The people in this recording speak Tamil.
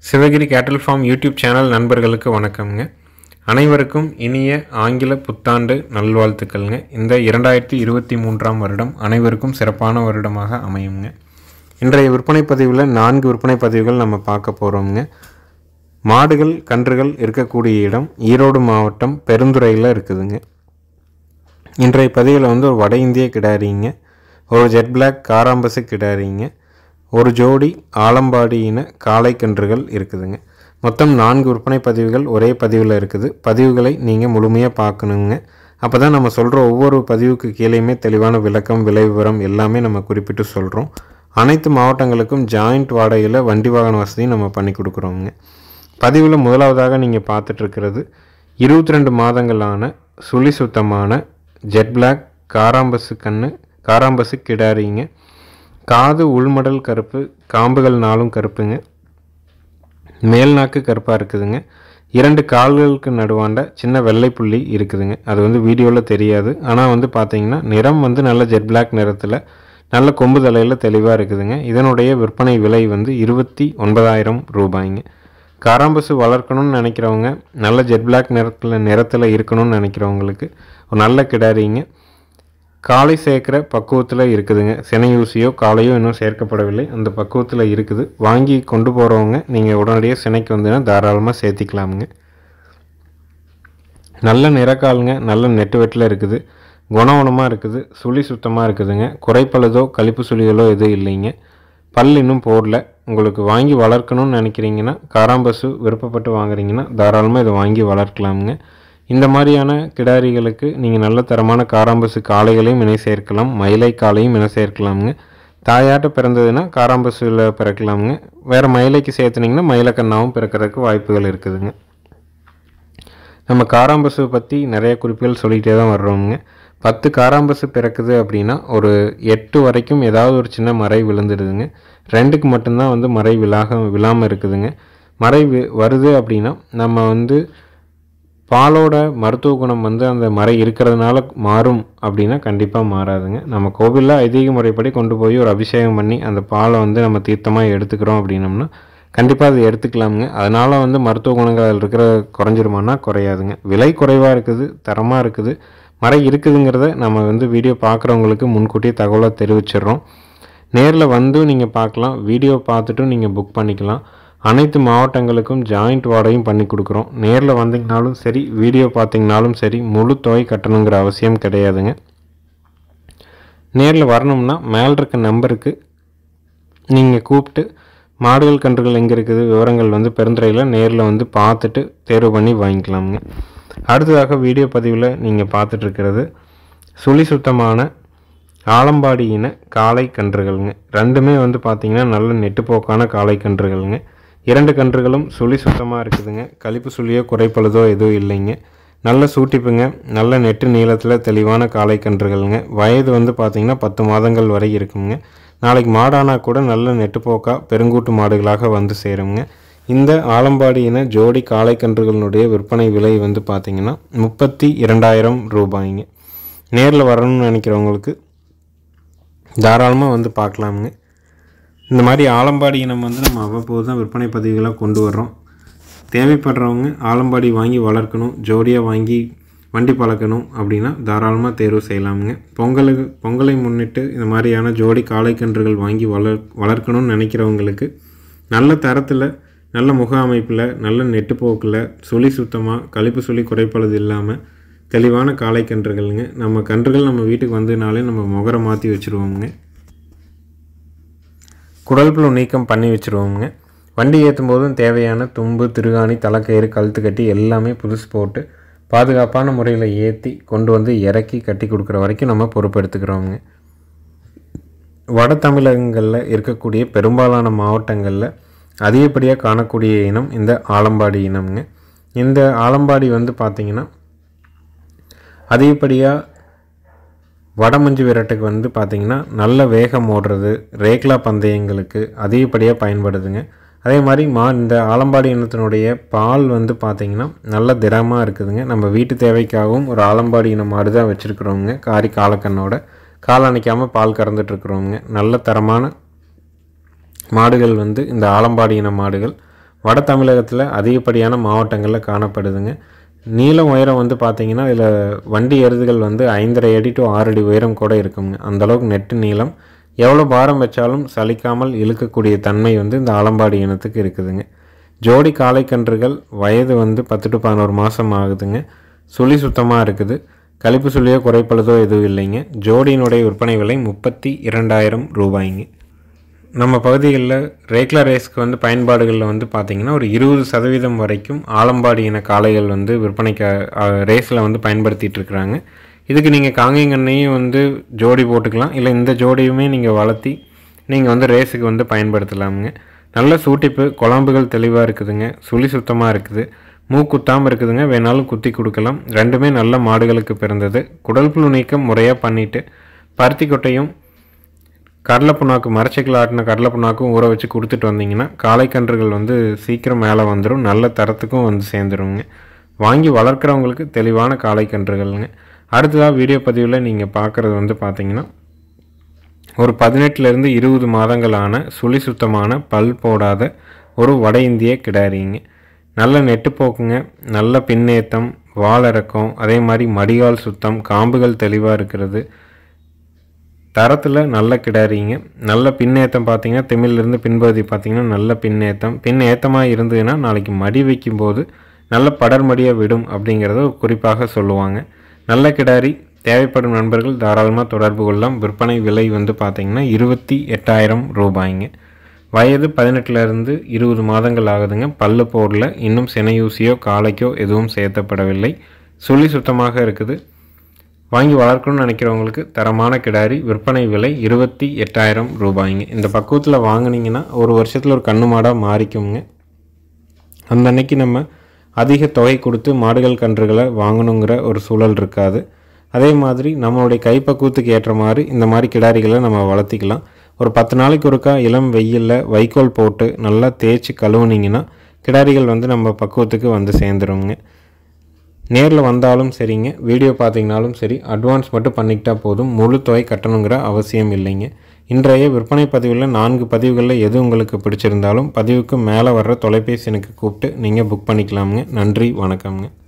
சிவகிரி கேட்டல் ஃபார்ம் யூடியூப் சேனல் நண்பர்களுக்கு வணக்கம்ங்க அனைவருக்கும் இனிய ஆங்கில புத்தாண்டு நல்வாழ்த்துக்கள்ங்க இந்த இரண்டாயிரத்தி இருபத்தி மூன்றாம் வருடம் அனைவருக்கும் சிறப்பான வருடமாக அமையுங்க இன்றைய விற்பனை பதிவில் நான்கு விற்பனை பதிவுகள் நம்ம பார்க்க போகிறோம்ங்க மாடுகள் கன்றுகள் இருக்கக்கூடிய இடம் ஈரோடு மாவட்டம் பெருந்துறையில் இருக்குதுங்க இன்றைய பதிவில் வந்து ஒரு வட இந்திய கிடாரிங்க ஒரு ஜெட் பிளாக் காராம்பசு கிடாரிங்க ஒரு ஜோடி ஆலம்பாடி இன காளை கன்றுகள் இருக்குதுங்க மொத்தம் நான்கு விற்பனை பதிவுகள் ஒரே பதிவில் இருக்குது பதிவுகளை நீங்கள் முழுமையாக பார்க்கணுங்க அப்போ தான் நம்ம சொல்கிற ஒவ்வொரு பதிவுக்கு கீழேயுமே தெளிவான விளக்கம் விலை விவரம் எல்லாமே நம்ம குறிப்பிட்டு சொல்கிறோம் அனைத்து மாவட்டங்களுக்கும் ஜாயிண்ட் வாடகையில் வண்டி வாகன வசதியும் நம்ம பண்ணி கொடுக்குறோங்க பதிவில் முதலாவதாக நீங்கள் பார்த்துட்ருக்கிறது இருபத்தி ரெண்டு மாதங்களான சுழி சுத்தமான ஜெட் பிளாக் காராம்பசு கண்ணு காராம்பசு கிடாரிங்க காது உள்மடல் கருப்பு காம்புகள் நாளும் கருப்புங்க மேல் நாக்கு கருப்பாக இருக்குதுங்க இரண்டு கால்களுக்கு நடுவாண்ட சின்ன வெள்ளை புள்ளி இருக்குதுங்க அது வந்து வீடியோவில் தெரியாது ஆனால் வந்து பார்த்தீங்கன்னா நிறம் வந்து நல்ல ஜெட் பிளாக் நிறத்தில் நல்ல கொம்பு தலையில் தெளிவாக இருக்குதுங்க இதனுடைய விற்பனை விலை வந்து இருபத்தி ஒன்பதாயிரம் ரூபாய்ங்க காராம்பசு வளர்க்கணும்னு நினைக்கிறவங்க நல்ல ஜெட் பிளாக் நிறத்தில் நிறத்தில் இருக்கணும்னு நினைக்கிறவங்களுக்கு ஒரு நல்ல கிடாரிங்க காலை சேர்க்குற பக்குவத்தில் இருக்குதுங்க சினையூசியோ காலையோ இன்னும் சேர்க்கப்படவில்லை அந்த பக்குவத்தில் இருக்குது வாங்கி கொண்டு போகிறவங்க நீங்கள் உடனடியாக சினைக்கு வந்தீங்கன்னா தாராளமாக சேர்த்திக்கலாமுங்க நல்ல நிறக்காலுங்க நல்ல நெட்டு வெட்டில் இருக்குது குணவனமாக இருக்குது சுழி சுத்தமாக இருக்குதுங்க குறைப்பழுதோ கழிப்பு சுழிகளோ எதுவும் இல்லைங்க பல் இன்னும் போடல உங்களுக்கு வாங்கி வளர்க்கணும்னு நினைக்கிறீங்கன்னா காராம்பசு விருப்பப்பட்டு வாங்குறீங்கன்னா தாராளமாக இதை வாங்கி வளர்க்கலாமுங்க இந்த மாதிரியான கிடாரிகளுக்கு நீங்கள் நல்ல தரமான காராம்பசு காளைகளையும் இணை சேர்க்கலாம் மயிலை காளையும் இணை சேர்க்கலாமுங்க தாயாட்ட பிறந்ததுன்னா காராம்பசுவில் பிறக்கலாமுங்க வேறு மயிலைக்கு சேர்த்துனிங்கன்னா மயிலக்கண்ணாவும் பிறக்கிறதுக்கு வாய்ப்புகள் இருக்குதுங்க நம்ம காராம்பசுவை பற்றி நிறைய குறிப்புகள் சொல்லிகிட்டே தான் வர்றோமுங்க பத்து காராம்பசு பிறக்குது அப்படின்னா ஒரு எட்டு வரைக்கும் ஏதாவது ஒரு சின்ன மறை விழுந்துடுதுங்க ரெண்டுக்கு மட்டும்தான் வந்து மறை விழாக விழாமல் இருக்குதுங்க மறை வி- வருது அப்படின்னா நம்ம வந்து பாலோட மருத்துவ குணம் வந்து அந்த மறை இருக்கிறதுனால மாறும் அப்படின்னா கண்டிப்பாக மாறாதுங்க நம்ம கோவிலில் ஐதீக முறைப்படி கொண்டு போய் ஒரு அபிஷேகம் பண்ணி அந்த பாலை வந்து நம்ம தீர்த்தமாக எடுத்துக்கிறோம் அப்படின்னம்னா கண்டிப்பாக அதை எடுத்துக்கலாமுங்க அதனால் வந்து மருத்துவ குணங்கள் அதில் இருக்கிற குறைஞ்சிருமானா குறையாதுங்க விலை குறைவாக இருக்குது தரமாக இருக்குது மறை இருக்குதுங்கிறத நம்ம வந்து வீடியோ பார்க்குறவங்களுக்கு முன்கூட்டியே தகவலாக தெரிவிச்சிடுறோம் நேரில் வந்து நீங்கள் பார்க்கலாம் வீடியோ பார்த்துட்டும் நீங்கள் புக் பண்ணிக்கலாம் அனைத்து மாவட்டங்களுக்கும் ஜாயிண்ட் வாடகையும் பண்ணி கொடுக்குறோம் நேரில் வந்தீங்கனாலும் சரி வீடியோ பார்த்தீங்கனாலும் சரி முழு தொகை கட்டணுங்கிற அவசியம் கிடையாதுங்க நேரில் வரணும்னா மேலே இருக்க நம்பருக்கு நீங்கள் கூப்பிட்டு மாடுகள் கன்றுகள் எங்கே இருக்குது விவரங்கள் வந்து பெருந்துறையில் நேரில் வந்து பார்த்துட்டு தேர்வு பண்ணி வாங்கிக்கலாமுங்க அடுத்ததாக வீடியோ பதிவில் நீங்கள் பார்த்துட்ருக்கிறது சுழி சுத்தமான ஆலம்பாடி இன காளை கன்றுகள்ங்க ரெண்டுமே வந்து பார்த்தீங்கன்னா நல்ல நெட்டுப்போக்கான காளை கன்றுகள்ங்க இரண்டு கன்றுகளும் சுழி சுத்தமாக இருக்குதுங்க கழிப்பு சுழியோ குறைப்பழுதோ எதுவும் இல்லைங்க நல்ல சூட்டிப்புங்க நல்ல நெட்டு நீளத்தில் தெளிவான காளை கன்றுகள்ங்க வயது வந்து பார்த்திங்கன்னா பத்து மாதங்கள் வரை இருக்குங்க நாளைக்கு மாடானா கூட நல்ல நெட்டுப்போக்கா பெருங்கூட்டு மாடுகளாக வந்து சேருங்க இந்த ஆலம்பாடி இன ஜோடி காளை கன்றுகளினுடைய விற்பனை விலை வந்து பார்த்திங்கன்னா முப்பத்தி இரண்டாயிரம் ரூபாய்ங்க நேரில் வரணும்னு நினைக்கிறவங்களுக்கு தாராளமாக வந்து பார்க்கலாமுங்க இந்த மாதிரி ஆலம்பாடி இனம் வந்து நம்ம அவ்வப்போது தான் விற்பனை பதிவுகளாக கொண்டு வர்றோம் தேவைப்படுறவங்க ஆலம்பாடி வாங்கி வளர்க்கணும் ஜோடியாக வாங்கி வண்டி பழக்கணும் அப்படின்னா தாராளமாக தேர்வு செய்யலாமுங்க பொங்கலுக்கு பொங்கலை முன்னிட்டு இந்த மாதிரியான ஜோடி காளைக்கன்றுகள் வாங்கி வளர் வளர்க்கணும்னு நினைக்கிறவங்களுக்கு நல்ல தரத்தில் நல்ல முக அமைப்பில் நல்ல நெட்டுப்போக்கில் சுழி சுத்தமாக கழிப்பு சுழி குறைப்பழுது இல்லாமல் தெளிவான காளைக்கன்றுகள்ங்க நம்ம கன்றுகள் நம்ம வீட்டுக்கு வந்ததுனாலே நம்ம முகரை மாற்றி வச்சுருவோமுங்க குடல் புழு நீக்கம் பண்ணி வச்சுருவோங்க வண்டி ஏற்றும் போதும் தேவையான தும்பு திருகாணி தலைக்கயிறு கழுத்து கட்டி எல்லாமே புதுசு போட்டு பாதுகாப்பான முறையில் ஏற்றி கொண்டு வந்து இறக்கி கட்டி கொடுக்குற வரைக்கும் நம்ம பொறுப்பெடுத்துக்கிறோங்க வட தமிழகங்களில் இருக்கக்கூடிய பெரும்பாலான மாவட்டங்களில் அதிகப்படியாக காணக்கூடிய இனம் இந்த ஆலம்பாடி இனம்ங்க இந்த ஆலம்பாடி வந்து பார்த்திங்கன்னா அதிகப்படியாக வடமஞ்சு விரட்டுக்கு வந்து பார்த்திங்கன்னா நல்ல வேகம் ஓடுறது ரேக்லா பந்தயங்களுக்கு அதிகப்படியாக பயன்படுதுங்க அதே மாதிரி மா இந்த ஆலம்பாடி இனத்தினுடைய பால் வந்து பார்த்திங்கன்னா நல்ல திடமாக இருக்குதுங்க நம்ம வீட்டு தேவைக்காகவும் ஒரு ஆலம்பாடி இன மாடு தான் வச்சுருக்குறோங்க காரி காலக்கண்ணோட கால் அணைக்காமல் பால் கறந்துட்டுருக்குறோங்க நல்ல தரமான மாடுகள் வந்து இந்த ஆலம்பாடி இன மாடுகள் வட தமிழகத்தில் அதிகப்படியான மாவட்டங்களில் காணப்படுதுங்க நீளம் உயரம் வந்து பார்த்தீங்கன்னா இதில் வண்டி எருதுகள் வந்து ஐந்தரை அடி டு ஆறு அடி உயரம் கூட இருக்குங்க அந்தளவுக்கு நெட்டு நீளம் எவ்வளோ பாரம் வச்சாலும் சலிக்காமல் இழுக்கக்கூடிய தன்மை வந்து இந்த ஆலம்பாடி இனத்துக்கு இருக்குதுங்க ஜோடி காளைக்கன்றுகள் வயது வந்து பத்து டு பதினோரு மாதம் ஆகுதுங்க சுழி சுத்தமாக இருக்குது கழிப்பு சுழியோ குறைப்பழுதோ எதுவும் இல்லைங்க ஜோடியினுடைய விற்பனை விலை முப்பத்தி இரண்டாயிரம் ரூபாய்ங்க நம்ம பகுதிகளில் ரேக்லா ரேஸ்க்கு வந்து பயன்பாடுகளில் வந்து பார்த்திங்கன்னா ஒரு இருபது சதவீதம் வரைக்கும் ஆலம்பாடி இன காளைகள் வந்து விற்பனைக்கு ரேஸில் வந்து பயன்படுத்திகிட்டு இருக்கிறாங்க இதுக்கு நீங்கள் காங்கேயங்கண்ணையும் வந்து ஜோடி போட்டுக்கலாம் இல்லை இந்த ஜோடியுமே நீங்கள் வளர்த்தி நீங்கள் வந்து ரேஸுக்கு வந்து பயன்படுத்தலாமுங்க நல்ல சூட்டிப்பு குழம்புகள் தெளிவாக இருக்குதுங்க சுழி சுத்தமாக இருக்குது மூக்குத்தாமல் இருக்குதுங்க வேணாலும் குத்தி கொடுக்கலாம் ரெண்டுமே நல்ல மாடுகளுக்கு பிறந்தது குடல் புழு நீக்கம் முறையாக பண்ணிவிட்டு பருத்தி கொட்டையும் கடலை புண்ணாக்கு மரச்சைக்கில் ஆட்டின கடலை புண்ணாக்கும் ஊற வச்சு கொடுத்துட்டு வந்தீங்கன்னா காளைக்கன்றுகள் வந்து சீக்கிரம் மேலே வந்துடும் நல்ல தரத்துக்கும் வந்து சேர்ந்துருங்க வாங்கி வளர்க்குறவங்களுக்கு தெளிவான காளைக்கன்றுகள்ங்க அடுத்ததாக வீடியோ பதிவில் நீங்கள் பார்க்குறது வந்து பார்த்தீங்கன்னா ஒரு பதினெட்டுலேருந்து இருபது மாதங்களான சுழி சுத்தமான பல் போடாத ஒரு வட இந்திய கிடாரிங்க நல்ல நெட்டுப்போக்குங்க நல்ல பின்னேத்தம் வாலிறக்கம் அதே மாதிரி மடிகால் சுத்தம் காம்புகள் தெளிவாக இருக்கிறது தரத்தில் நல்ல கிடாரிங்க நல்ல பின்னேத்தம் பார்த்தீங்கன்னா திமிழ்லேருந்து பின்பகுதி பார்த்தீங்கன்னா நல்ல பின்னேத்தம் பின் ஏத்தமாக இருந்ததுன்னா நாளைக்கு மடி வைக்கும்போது நல்ல படர்மடியாக விடும் அப்படிங்கிறத குறிப்பாக சொல்லுவாங்க நல்ல கிடாரி தேவைப்படும் நண்பர்கள் தாராளமாக தொடர்பு கொள்ளலாம் விற்பனை விலை வந்து பார்த்திங்கன்னா இருபத்தி எட்டாயிரம் ரூபாய்ங்க வயது பதினெட்டுலேருந்து இருபது மாதங்கள் ஆகுதுங்க பல்லு போடல இன்னும் சினையூசியோ காலைக்கோ எதுவும் சேர்த்தப்படவில்லை சுழி சுத்தமாக இருக்குது வாங்கி வளர்க்கணும்னு நினைக்கிறவங்களுக்கு தரமான கிடாரி விற்பனை விலை இருபத்தி எட்டாயிரம் ரூபாய்ங்க இந்த பக்குவத்தில் வாங்குனீங்கன்னா ஒரு வருஷத்தில் ஒரு கண்ணு மாடாக மாறிக்குங்க அந்த அன்னைக்கு நம்ம அதிக தொகை கொடுத்து மாடுகள் கன்றுகளை வாங்கணுங்கிற ஒரு சூழல் இருக்காது அதே மாதிரி நம்மளுடைய கைப்பக்குவத்துக்கு ஏற்ற மாதிரி இந்த மாதிரி கிடாரிகளை நம்ம வளர்த்திக்கலாம் ஒரு பத்து நாளைக்கு ஒருக்கா இளம் வெயிலில் வைக்கோல் போட்டு நல்லா தேய்ச்சி கழுவுனீங்கன்னா கிடாரிகள் வந்து நம்ம பக்குவத்துக்கு வந்து சேர்ந்துருங்க நேரில் வந்தாலும் சரிங்க வீடியோ பார்த்தீங்கனாலும் சரி அட்வான்ஸ் மட்டும் பண்ணிக்கிட்டா போதும் முழு தொகை கட்டணுங்கிற அவசியம் இல்லைங்க இன்றைய விற்பனை பதிவில் நான்கு பதிவுகளில் எது உங்களுக்கு பிடிச்சிருந்தாலும் பதிவுக்கு மேலே வர்ற தொலைபேசி எனக்கு கூப்பிட்டு நீங்கள் புக் பண்ணிக்கலாமுங்க நன்றி வணக்கம்ங்க